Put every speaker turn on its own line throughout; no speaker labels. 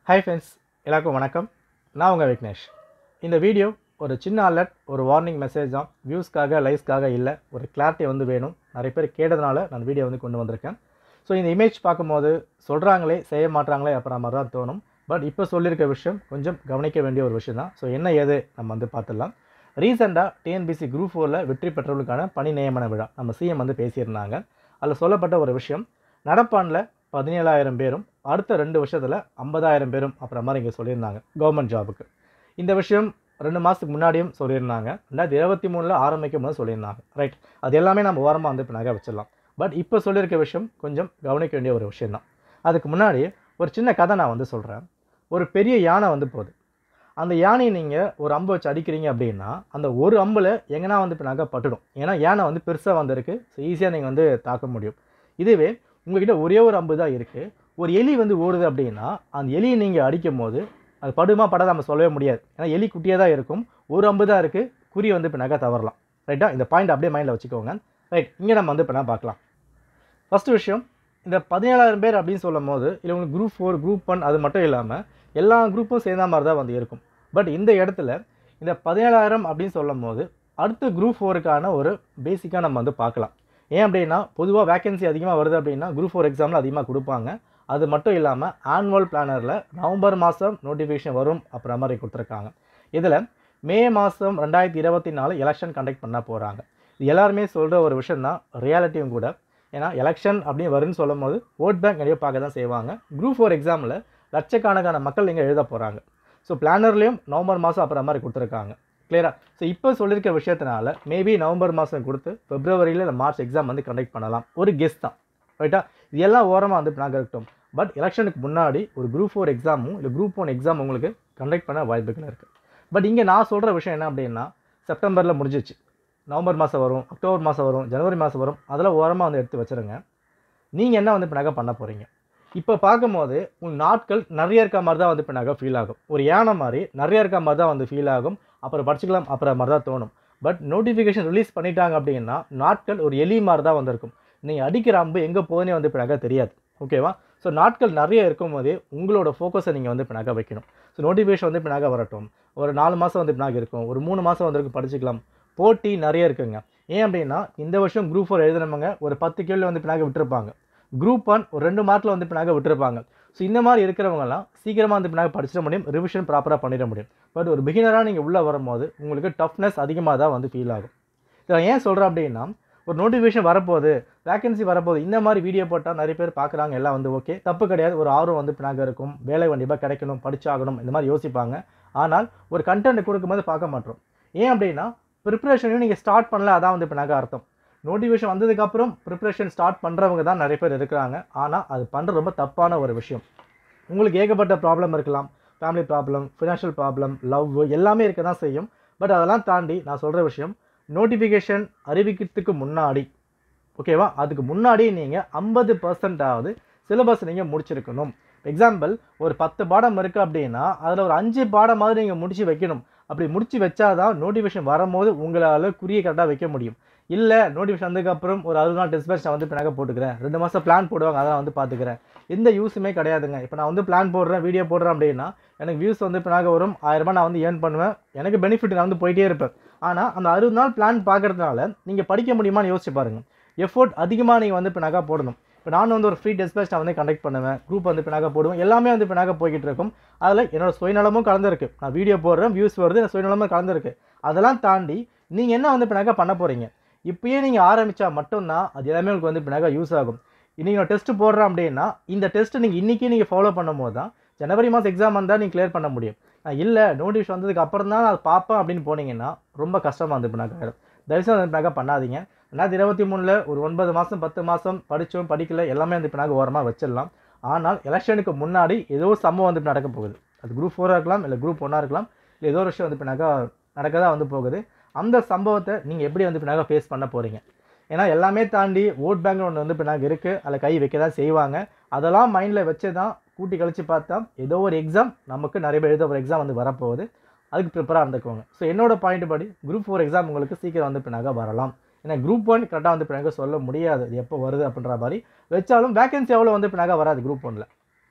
hi friends எல்லாருக்கும் வணக்கம் நான் உங்கள் விக்னேஷ் இந்த வீடியோ ஒரு சின்ன அலர்ட் ஒரு வார்னிங் மெசேஜ் தான் வியூஸ்க்காக லைக்ஸ்க்காக இல்லை ஒரு கிளாரிட்டி வந்து வேணும் நிறைய பேர் கேட்டதுனால நான் வீடியோ வந்து கொண்டு வந்திருக்கேன் ஸோ இந்த இமேஜ் பார்க்கும்போது சொல்கிறாங்களே செய்ய மாட்றாங்களே அப்புறம் மாதிரி தான் தோணும் பட் இப்போ சொல்லியிருக்க விஷயம் கொஞ்சம் கவனிக்க வேண்டிய ஒரு விஷயம் தான் ஸோ என்ன ஏது நம்ம வந்து பார்த்துடலாம் ரீசெண்டாக டிஎன்பிசி குரூப் ஃபோரில் வெற்றி பெற்றவர்களுக்கான பணி நியமன விழா நம்ம சிஎம் வந்து பேசியிருந்தாங்க அதில் சொல்லப்பட்ட ஒரு விஷயம் நடப்பாண்டில் பதினேழாயிரம் பேரும் அடுத்த ரெண்டு வருஷத்தில் ஐம்பதாயிரம் பேரும் அப்புறம் மாதிரி இங்கே சொல்லியிருந்தாங்க கவர்மெண்ட் ஜாபுக்கு இந்த விஷயம் ரெண்டு மாதத்துக்கு முன்னாடியும் சொல்லியிருந்தாங்க ரெண்டாயிரத்தி இருபத்தி மூணில் ஆரம்பிக்கும் போது சொல்லியிருந்தாங்க ரைட் அது எல்லாமே நம்ம ஓரமாக வந்து இப்போ நகை வச்சிடலாம் பட் இப்போ சொல்லியிருக்க விஷயம் கொஞ்சம் கவனிக்க வேண்டிய ஒரு விஷயம் தான் அதுக்கு முன்னாடி ஒரு சின்ன கதை நான் வந்து சொல்கிறேன் ஒரு பெரிய யானை வந்து போகுது அந்த யானையை நீங்கள் ஒரு அம்பு வச்சு அடிக்கிறீங்க அப்படின்னா அந்த ஒரு அம்பில் எங்கன்னா வந்து இப்போ நகை பட்டுடும் ஏன்னா யானை வந்து பெருசாக வந்திருக்கு ஸோ ஈஸியாக நீங்கள் வந்து தாக்க முடியும் இதுவே உங்ககிட்ட ஒரே ஒரு அம்பு தான் இருக்குது ஒரு எலி வந்து ஓடுது அப்படின்னா அந்த எலியை நீங்கள் அடிக்கும் போது அது படுமா படாத நம்ம சொல்லவே முடியாது ஏன்னா எலி குட்டியாக தான் இருக்கும் ஒரு அம்பு தான் இருக்குது குறி வந்து இப்போ நகை தவறலாம் ரைட்டா இந்த பாயிண்ட் அப்படியே மைண்டில் வச்சுக்கோங்க ரைட் இங்கே நம்ம வந்து இப்போ நான் பார்க்கலாம் ஃபஸ்ட்டு விஷயம் இந்த பதினேழாயிரம் பேர் அப்படின்னு சொல்லும் போது இல்லை உங்களுக்கு குரூப் ஃபோர் குரூப் ஒன் அது மட்டும் இல்லாமல் எல்லா குரூப்பும் சேர்ந்த மாதிரி தான் வந்து இருக்கும் பட் இந்த இடத்துல இந்த பதினேழாயிரம் அப்படின்னு சொல்லும் போது அடுத்த குரூப் ஃபோருக்கான ஒரு பேசிக்காக நம்ம வந்து பார்க்கலாம் ஏன் அப்படின்னா பொதுவாக வேகன்சி அதிகமாக வருது அப்படின்னா குரூப் ஃபோர் எக்ஸாமில் அதிகமாக கொடுப்பாங்க அது மட்டும் இல்லாமல் ஆனுவல் பிளானரில் நவம்பர் மாதம் நோட்டிஃபிகேஷன் வரும் அப்புறம் மாதிரி கொடுத்துருக்காங்க இதில் மே மாதம் ரெண்டாயிரத்தி இருபத்தி நாலு எலெக்ஷன் கண்டக்ட் பண்ண போகிறாங்க இது எல்லாருமே சொல்கிற ஒரு விஷயம் தான் ரியாலிட்டியும் கூட ஏன்னா எலெக்ஷன் அப்படின்னு வரும்னு சொல்லும் போது ஓட் பேங்க் நிறைய பார்க்க தான் செய்வாங்க குரூப் ஃபோர் எக்ஸாமில் லட்சக்கணக்கான மக்கள் இங்கே எழுத போகிறாங்க ஸோ பிளானர்லேயும் நவம்பர் மாதம் அப்புறம் மாதிரி கொடுத்துருக்காங்க கிளியரா ஸோ இப்போ சொல்லியிருக்க விஷயத்தினால மேபி நவம்பர் மாதம் கொடுத்து பிப்ரவரியில் இல்லை மார்ச் எக்ஸாம் வந்து கண்டக்ட் பண்ணலாம் ஒரு கெஸ்ட் தான் ரைட்டா இது எல்லாம் ஓரமாக வந்து நாங்கள் இருக்கட்டும் பட் எலெக்ஷனுக்கு முன்னாடி ஒரு குரூப் ஃபோர் எக்ஸாமும் இல்லை குரூப் ஒன் எக்ஸாம் உங்களுக்கு கண்டக்ட் பண்ண வாய்ப்புகள் இருக்குது பட் இங்கே நான் சொல்கிற விஷயம் என்ன அப்படின்னா செப்டம்பரில் முடிஞ்சிச்சு நவம்பர் மாதம் வரும் அக்டோபர் மாதம் வரும் ஜனவரி மாதம் வரும் அதெல்லாம் ஓரமாக வந்து எடுத்து வச்சுருங்க நீங்கள் என்ன வந்து இப்போ நகை பண்ண போகிறீங்க இப்போ பார்க்கும்போது உங்கள் நாட்கள் நிறைய இருக்க மாதிரி தான் வந்து இப்போ நகை ஃபீல் ஆகும் ஒரு யானை மாதிரி நிறைய இருக்க மாதிரி தான் வந்து ஃபீல் ஆகும் அப்புறம் படிச்சுக்கலாம் அப்புறம் மாதிரி தான் தோணும் பட் நோட்டிஃபிகேஷன் ரிலீஸ் பண்ணிட்டாங்க அப்படின்னா நாட்கள் ஒரு எலி மாதிரி தான் வந்திருக்கும் நீங்கள் அடிக்கிற அம்பு எங்கே போகுதுன்னே வந்து இப்போ நகை தெரியாது ஓகேவா ஸோ நாட்கள் நிறைய இருக்கும் போதே உங்களோட ஃபோக்கஸை நீங்கள் வந்து இப்போ நகை வைக்கணும் ஸோ நோட்டிஃபிகேஷன் வந்து இப்போ நகை வரட்டும் ஒரு நாலு மாதம் வந்து இப்போ நகை இருக்கும் ஒரு மூணு மாதம் வந்திருக்கு படிச்சுக்கலாம் போட்டி நிறைய இருக்குங்க ஏன் அப்படின்னா இந்த வருஷம் குரூப் ஃபோர் எழுதினவங்க ஒரு பத்து கேள்வி வந்து இப்போ நகை விட்டுருப்பாங்க குரூப் ஒன் ஒரு ரெண்டு மார்க்கில் வந்து இப்போ நகை விட்டுருப்பாங்க ஸோ இந்த மாதிரி இருக்கிறவங்கலாம் சீக்கிரமாக வந்து இப்போ நகை படிச்சிட முடியும் ரிவிஷன் ப்ராப்பராக பண்ணிட முடியும் பட் ஒரு பிகினராக நீங்கள் உள்ளே வரும்போது உங்களுக்கு டஃப்னஸ் அதிகமாக தான் வந்து ஃபீல் ஆகும் இதை ஏன் சொல்கிறேன் அப்படின்னா ஒரு நோட்டிஃபிகேஷன் வரப்போகுது வேகன்சி வரப்போகுது இந்த மாதிரி வீடியோ போட்டால் நிறைய பேர் பார்க்குறாங்க எல்லாம் வந்து ஓகே தப்பு கிடையாது ஒரு ஆர்வம் வந்து பின்னாக இருக்கும் வேலை கண்டிப்பாக கிடைக்கணும் படிச்சாகணும் இந்த மாதிரி யோசிப்பாங்க ஆனால் ஒரு கண்டென்ட் கொடுக்கும்போது பார்க்க மாட்டோம் ஏன் அப்படின்னா ப்ரிப்பரேஷனையும் நீங்கள் ஸ்டார்ட் பண்ணல அதான் வந்து பின்னாக அர்த்தம் நோட்டிஃபிகேஷன் வந்ததுக்கப்புறம் ப்ரிப்பரேஷன் ஸ்டார்ட் பண்ணுறவங்க தான் நிறைய பேர் இருக்கிறாங்க ஆனால் அது பண்ணுறது ரொம்ப தப்பான ஒரு விஷயம் உங்களுக்கு ஏகப்பட்ட ப்ராப்ளம் இருக்கலாம் family problem financial problem love எல்லாமே இருக்க தான் செய்யும் பட் அதெல்லாம் தாண்டி நான் சொல்கிற விஷயம் நோட்டிஃபிகேஷன் அறிவிக்கிறதுக்கு முன்னாடி ஓகேவா அதுக்கு முன்னாடி நீங்கள் ஐம்பது பர்சன்டாவது சிலபஸ் நீங்கள் முடிச்சிருக்கணும் எக்ஸாம்பிள் ஒரு பத்து பாடம் இருக்குது அப்படின்னா அதில் ஒரு அஞ்சு பாடமாவது நீங்கள் முடிச்சு வைக்கணும் அப்படி முடிச்சு வச்சாதான் நோட்டிஃபிகேஷன் வரும்போது உங்களால் குறியை கரெக்டாக வைக்க முடியும் இல்லை நோட்டிஃபிகேஷன் வந்ததுக்கப்புறம் ஒரு அறுபது நாள் டெஸ்ட் பேட்ச் நான் வந்து இப்போ நகை போட்டுக்கிறேன் ரெண்டு மாதம் பிளான் போடுவாங்க அதெல்லாம் வந்து பார்த்துக்கிறேன் எந்த யூஸுமே கிடையாதுங்க இப்போ நான் வந்து பிளான் போடுறேன் வீடியோ போடுறேன் அப்படின்னா எனக்கு வியூஸ் வந்து இப்போ நகை வரும் ஆயிரரூபா நான் வந்து ஏர்ன் பண்ணுவேன் எனக்கு பெனிஃபிட் நான் வந்து போயிட்டே இருப்பேன் ஆனால் அந்த அறுபது நாள் பிளான் பார்க்கறதுனால நீங்கள் படிக்க முடியுமான்னு யோசிச்சு பாருங்கள் எஃபோர்ட் அதிகமாக நீங்கள் வந்து இப்போ நகை போடணும் இப்போ நான் வந்து ஒரு ஃப்ரீ டெஸ்ட் பேட்ச் நான் வந்து கண்டக்ட் பண்ணுவேன் குரூப் வந்து இப்போ நகை போடுவேன் எல்லாமே வந்து இப்போ நகை போய்கிட்டு இருக்கும் அதில் என்னோட சுயநலமும் கலந்துருக்கு நான் வீடியோ போடுறேன் வியூஸ் வருது என் சுயநலமும் கலந்துருக்கு அதெல்லாம் தாண்டி நீங்கள் என்ன வந்து இப்போ நகை பண்ண போகிறீங்க இப்பயே நீங்கள் ஆரம்பித்தா மட்டும்தான் அது எல்லாமே உங்களுக்கு வந்து இப்போ நகை யூஸ் ஆகும் இன்றைக்கி நான் டெஸ்ட்டு போடுறேன் அப்படின்னா இந்த டெஸ்ட்டு நீங்கள் இன்றைக்கி நீங்கள் ஃபாலோ பண்ணும்போது தான் ஜனவரி மாதம் எக்ஸாம் வந்தால் நீங்கள் கிளியர் பண்ண முடியும் நான் இல்லை நோட்டிஃபிகேஷன் வந்ததுக்கு அப்புறம் தான் நான் பார்ப்பேன் அப்படின்னு போனீங்கன்னா ரொம்ப கஷ்டமாக வந்து இப்போ நகை ஆகிடும் தயவுசெய்து வந்து நகை பண்ணாதீங்க ரெண்டாயிரத்தி இருபத்தி மூணில் ஒரு ஒன்பது மாதம் பத்து மாதம் படித்தோம் படிக்கல எல்லாமே வந்து இப்போ நாங்கள் ஓரமாக வச்சிடலாம் ஆனால் எலெக்ஷனுக்கு முன்னாடி ஏதோ ஒரு சம்பவம் வந்து இப்போ நடக்க போகுது அது குரூப் ஃபோராக இருக்கலாம் இல்லை குரூப் ஒன்னாக இருக்கலாம் இல்லை ஏதோ ஒரு விஷயம் வந்து இப்போ நகை நடக்க தான் வந்து போகுது அந்த சம்பவத்தை நீங்கள் எப்படி வந்து இப்போ நகை ஃபேஸ் பண்ண போகிறீங்க ஏன்னா எல்லாமே தாண்டி ஓட் பேங்க் ஒன்று வந்து இப்போ நாங்கள் இருக்குது அதில் கை வைக்க தான் செய்வாங்க அதெல்லாம் மைண்டில் வச்சு தான் கூட்டி கழிச்சு பார்த்தா ஏதோ ஒரு எக்ஸாம் நமக்கு நிறைய பேர் எழுத ஒரு எக்ஸாம் வந்து வரப்போகுது அதுக்கு ப்ரிப்பராக இருந்துக்குவாங்க ஸோ என்னோட பாயிண்ட் படி குரூப் ஃபோர் எக்ஸாம் உங்களுக்கு சீக்கிரம் வந்து இப்போ நகை வரலாம் ஏன்னா குரூப் ஒன் கரெக்டாக வந்து இப்போ எனக்கு சொல்ல முடியாது இது எப்போ வருது அப்படின்ற மாதிரி வச்சாலும் வேகன்சி எவ்வளோ வந்து இப்போ நகை வராது குரூப் ஒன்றில்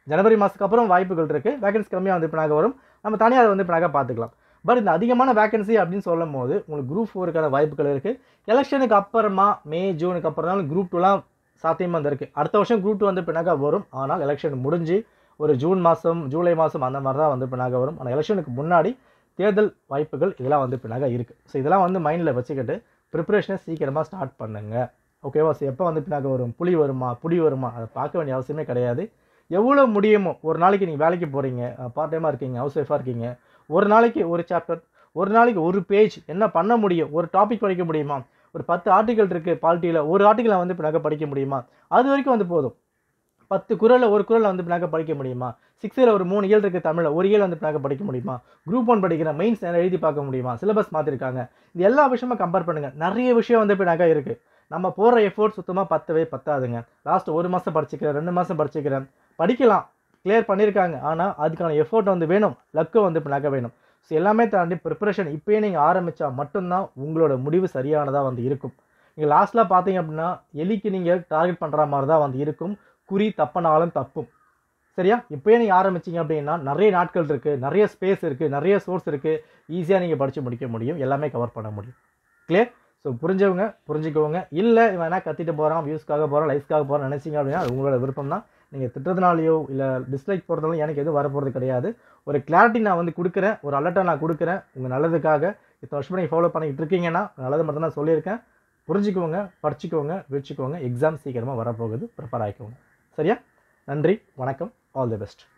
ஜனவரி மாதத்துக்கு அப்புறம் வாய்ப்புகள் இருக்குது வேகன்சி கம்மியாக வந்து பின்னாக வரும் நம்ம தனியாக அதை வந்து பின்னாக பார்த்துக்கலாம் பட் இந்த அதிகமான வேகன்சி அப்படின்னு சொல்லும் போது உங்களுக்கு குரூப் ஃபோருக்கான வாய்ப்புகள் இருக்குது எலெக்ஷனுக்கு அப்புறமா மே ஜூனுக்கு அப்புறம் தான் குரூப் டூலாம் சாத்தியமாக வந்து இருக்குது அடுத்த வருஷம் குரூப் டூ வந்து பின்னாக வரும் ஆனால் எலெக்ஷன் முடிஞ்சு ஒரு ஜூன் மாதம் ஜூலை மாதம் அந்த மாதிரி தான் வந்து பின்னாக வரும் ஆனால் எலெக்ஷனுக்கு முன்னாடி தேர்தல் வாய்ப்புகள் இதெல்லாம் வந்து பின்னாக இருக்குது ஸோ இதெல்லாம் வந்து மைண்டில் வச்சுக்கிட்டு ப்ரிப்பரேஷனை சீக்கிரமாக ஸ்டார்ட் பண்ணுங்க ஓகேவா ஸோ எப்போ வந்து பின்னாக வரும் புலி வருமா புலி வருமா அதை பார்க்க வேண்டிய அவசியமே கிடையாது எவ்வளோ முடியுமோ ஒரு நாளைக்கு நீங்கள் வேலைக்கு போகிறீங்க பார்ட் டைமாக இருக்கீங்க ஹவுஸ் ஒய்ஃபாக இருக்கீங்க ஒரு நாளைக்கு ஒரு சாப்டர் ஒரு நாளைக்கு ஒரு பேஜ் என்ன பண்ண முடியும் ஒரு டாபிக் படிக்க முடியுமா ஒரு பத்து ஆர்டிகல் இருக்குது பாலிட்டியில் ஒரு ஆர்டிக்கலை வந்து பின்னாக படிக்க முடியுமா அது வரைக்கும் வந்து போதும் பத்து குரலில் ஒரு குரலில் வந்து பின்னாக படிக்க முடியுமா சிக்ஸில் ஒரு மூணு இயல் இருக்குது தமிழில் ஒரு இயல் வந்து பின்னாக படிக்க முடியுமா குரூப் ஒன் படிக்கிற மெயின்ஸ் எழுதி பார்க்க முடியுமா சிலபஸ் மாற்றிருக்காங்க இது எல்லா விஷயமும் கம்பேர் பண்ணுங்கள் நிறைய விஷயம் வந்து பின்னாக இருக்குது நம்ம போடுற எஃபோர்ட் சுத்தமாக பத்தவே பத்தாதுங்க லாஸ்ட் ஒரு மாதம் படிச்சுக்கிறேன் ரெண்டு மாதம் படிச்சுக்கிறேன் படிக்கலாம் கிளியர் பண்ணியிருக்காங்க ஆனால் அதுக்கான எஃபோர்ட் வந்து வேணும் லக்கு வந்து பின்னாக வேணும் ஸோ எல்லாமே தாண்டி ப்ரிப்பரேஷன் இப்போயே நீங்கள் ஆரம்பித்தா மட்டும்தான் உங்களோட முடிவு சரியானதாக வந்து இருக்கும் நீங்கள் லாஸ்ட்டில் பார்த்தீங்க அப்படின்னா எலிக்கு நீங்கள் டார்கெட் பண்ணுற மாதிரி தான் வந்து இருக்கும் குறி தப்பனாலும் தப்பும் சரியா இப்போயே நீங்கள் ஆரம்பிச்சிங்க அப்படின்னா நிறைய நாட்கள் இருக்குது நிறைய ஸ்பேஸ் இருக்குது நிறைய சோர்ஸ் இருக்குது ஈஸியாக நீங்கள் படித்து முடிக்க முடியும் எல்லாமே கவர் பண்ண முடியும் கிளியர் ஸோ புரிஞ்சவங்க புரிஞ்சுக்கோங்க இல்லை இவன் என்ன கத்திட்டு போகிறான் வியூஸ்க்காக போகிறான் லைஃப்க்காக போகிறான் நினச்சிங்க அப்படின்னா அது உங்களோட விருப்பம் தான் நீங்கள் திட்டத்தினாலேயோ இல்லை டிஸ்லைக் போகிறதுனால எனக்கு எதுவும் வரப்போகிறது கிடையாது ஒரு கிளாரிட்டி நான் வந்து கொடுக்குறேன் ஒரு அலர்ட்டை நான் கொடுக்குறேன் உங்கள் நல்லதுக்காக இத்தனை வருஷம் நீங்கள் ஃபாலோ பண்ணிக்கிட்டு இருக்கீங்கன்னா நல்லது மட்டும் தான் சொல்லியிருக்கேன் புரிஞ்சுக்கோங்க படிச்சுக்கோங்க வச்சுக்கோங்க எக்ஸாம் சீக்கிரமாக வரப்போகுது ப்ரிப்பேர் ஆகிக்கோங்க சரியா நன்றி வணக்கம் ஆல் தி பெஸ்ட்